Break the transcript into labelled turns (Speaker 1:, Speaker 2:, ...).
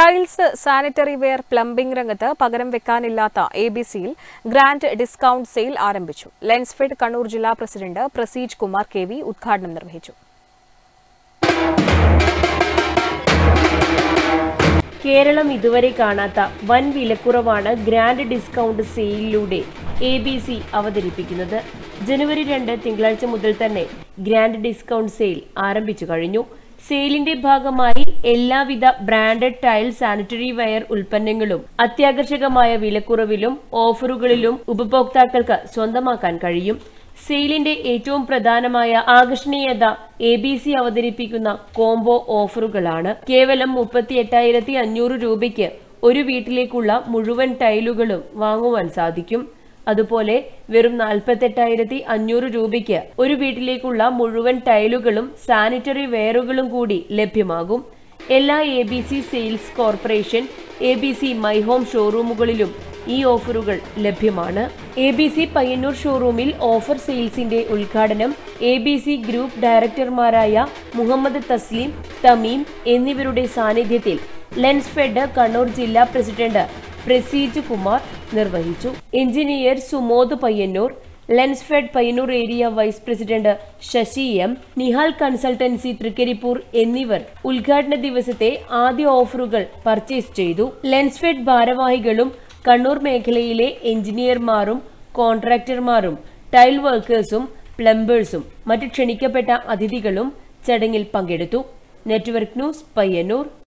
Speaker 1: tiles sanitary ware plumbing രംഗത്ത് പകരം വെക്കാനില്ലാത്ത എ ബി സിയിൽ ഗ്രാൻഡ് ഡിസ്കൗണ്ട് സെയിൽ ആരംഭിച്ചു ലെൻസ്ഫെഡ് കണ്ണൂർ ജില്ലാ president Praseej Kumar K V ഉദ്ഘാടനം നിർവഹിച്ചു
Speaker 2: കേരളം ഇതുവരെ കാണാത്ത വൻ വിലക്കുറവാണ് ഗ്രാൻഡ് ഡിസ്കൗണ്ട് സെയിലിലൂടെ എ ബി സി അവതരിപ്പിക്കുന്നത് ജനുവരി രണ്ട് തിങ്കളാഴ്ച മുതൽ തന്നെ ഗ്രാൻഡ് ഡിസ്കൗണ്ട് സെയിൽ ആരംഭിച്ചു കഴിഞ്ഞു സെയിലിന്റെ ഭാഗമായി എല്ലാവിധ ബ്രാൻഡഡ് ടൈൽ സാനിറ്ററി വെയർ ഉൽപ്പന്നങ്ങളും അത്യാകർഷകമായ വിലക്കുറവിലും ഓഫറുകളിലും ഉപഭോക്താക്കൾക്ക് സ്വന്തമാക്കാൻ കഴിയും സെയിലിന്റെ ഏറ്റവും പ്രധാനമായ ആകർഷണീയത എ ബി സി അവതരിപ്പിക്കുന്ന കോംബോ ഓഫറുകളാണ് കേവലം മുപ്പത്തി എട്ടായിരത്തി അഞ്ഞൂറ് രൂപയ്ക്ക് ഒരു വീട്ടിലേക്കുള്ള മുഴുവൻ ടൈലുകളും വാങ്ങുവാൻ സാധിക്കും അതുപോലെ വെറും നാൽപ്പത്തെട്ടായിരത്തി അഞ്ഞൂറ് രൂപയ്ക്ക് ഒരു വീട്ടിലേക്കുള്ള മുഴുവൻ ടൈലുകളും സാനിറ്ററി വെയറുകളും കൂടി ലഭ്യമാകും എല്ലാ A B C sales corporation A B C my home ഷോറൂമുകളിലും ഈ ഓഫറുകൾ ലഭ്യമാണ് എ ബി സി പയ്യന്നൂർ ഷോറൂമിൽ ഓഫർ സെയിൽസിന്റെ ഉദ്ഘാടനം എ ബി സി ഗ്രൂപ്പ് ഡയറക്ടർമാരായ മുഹമ്മദ് തസ്ലീം തമീം എന്നിവരുടെ സാന്നിധ്യത്തിൽ ലെൻസ്ഫെഡ് കണ്ണൂർ ജില്ലാ പ്രസിഡന്റ് പ്രസീജ് കുമാർ നിർവഹിച്ചു engineer Sumod Payyanur Lensfed Payyanur area vice president Sasi M Nihal consultancy Thrikaripur എന്നിവർ ഉദ്ഘാടന ദിവസത്തെ ആദ്യ ഓഫറുകൾ പർച്ചേസ് ചെയ്തു ലെൻസ്ഫെഡ് ഭാരവാഹികളും കണ്ണൂർ മേഖലയിലെ എഞ്ചിനീയർമാരും കോൺട്രാക്ടർമാരും ടൈൽ വർക്കേഴ്സും പ്ലംബേഴ്സും മറ്റ് ക്ഷണിക്കപ്പെട്ട അതിഥികളും ചടങ്ങിൽ പങ്കെടുത്തു നെറ്റ്വർക്ക് ന്യൂസ് പയ്യന്നൂർ